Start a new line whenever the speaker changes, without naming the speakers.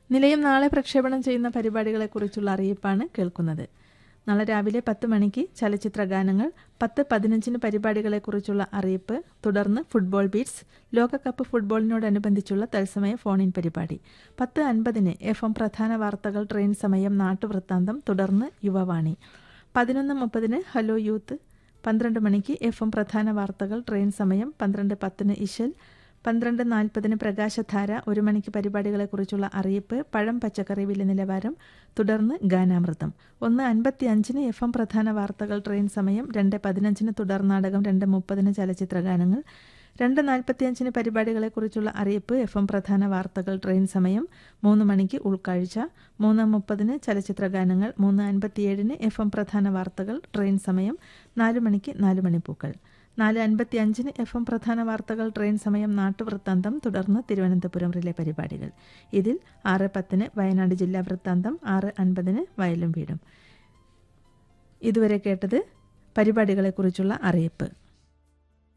നിലയം നാളെ പ്രക്ഷേപണം ചെയ്യുന്ന പരിപാടികളെക്കുറിച്ചുള്ള അറിയിപ്പാണ് കേൾക്കുന്നത് നാളെ രാവിലെ പത്ത് മണിക്ക് ചലച്ചിത്ര ഗാനങ്ങൾ പത്ത് പതിനഞ്ചിന് പരിപാടികളെക്കുറിച്ചുള്ള അറിയിപ്പ് തുടർന്ന് ഫുട്ബോൾ ബീറ്റ്സ് ലോകകപ്പ് ഫുട്ബോളിനോടനുബന്ധിച്ചുള്ള തത്സമയ ഫോൺ ഇൻ പരിപാടി പത്ത് അൻപതിന് എഫ് എം പ്രധാന വാർത്തകൾ ട്രെയിൻ സമയം നാട്ടുവൃത്താന്തം തുടർന്ന് യുവവാണി പതിനൊന്ന് മുപ്പതിന് ഹലോ യൂത്ത് പന്ത്രണ്ട് മണിക്ക് എഫ് എം പ്രധാന വാർത്തകൾ ട്രെയിൻ സമയം പന്ത്രണ്ട് പത്തിന് ഇശൽ പന്ത്രണ്ട് നാൽപ്പതിന് പ്രകാശധാര ഒരു മണിക്ക് പരിപാടികളെക്കുറിച്ചുള്ള അറിയിപ്പ് പഴം പച്ചക്കറി വില നിലവാരം തുടർന്ന് ഗാനാമൃതം ഒന്ന് അൻപത്തി അഞ്ചിന് എഫ് എം പ്രധാന വാർത്തകൾ ട്രെയിൻ സമയം രണ്ട് പതിനഞ്ചിന് തുടർനാടകം രണ്ട് മുപ്പതിന് ചലച്ചിത്ര ഗാനങ്ങൾ രണ്ട് നാൽപ്പത്തിയഞ്ചിന് പരിപാടികളെക്കുറിച്ചുള്ള അറിയിപ്പ് എഫ് എം പ്രധാന വാർത്തകൾ ട്രെയിൻ സമയം മൂന്ന് മണിക്ക് ഉൾക്കാഴ്ച മൂന്ന് മുപ്പതിന് ചലച്ചിത്ര ഗാനങ്ങൾ മൂന്ന് അൻപത്തിയേഴിന് എഫ് എം പ്രധാന വാർത്തകൾ ട്രെയിൻ സമയം നാല് മണിക്ക് നാല് മണിപ്പൂക്കൾ നാല് അൻപത്തി അഞ്ചിന് എഫ് എം പ്രധാന വാർത്തകൾ ട്രെയിൻ സമയം നാട്ടുവൃത്താന്തം തുടർന്ന് തിരുവനന്തപുരം റിലെ പരിപാടികൾ ഇതിൽ ആറ് പത്തിന് വയനാട് ജില്ലാ വൃത്താന്തം ആറ് അൻപതിന് വയലും വീടും ഇതുവരെ കേട്ടത് പരിപാടികളെക്കുറിച്ചുള്ള അറിയിപ്പ്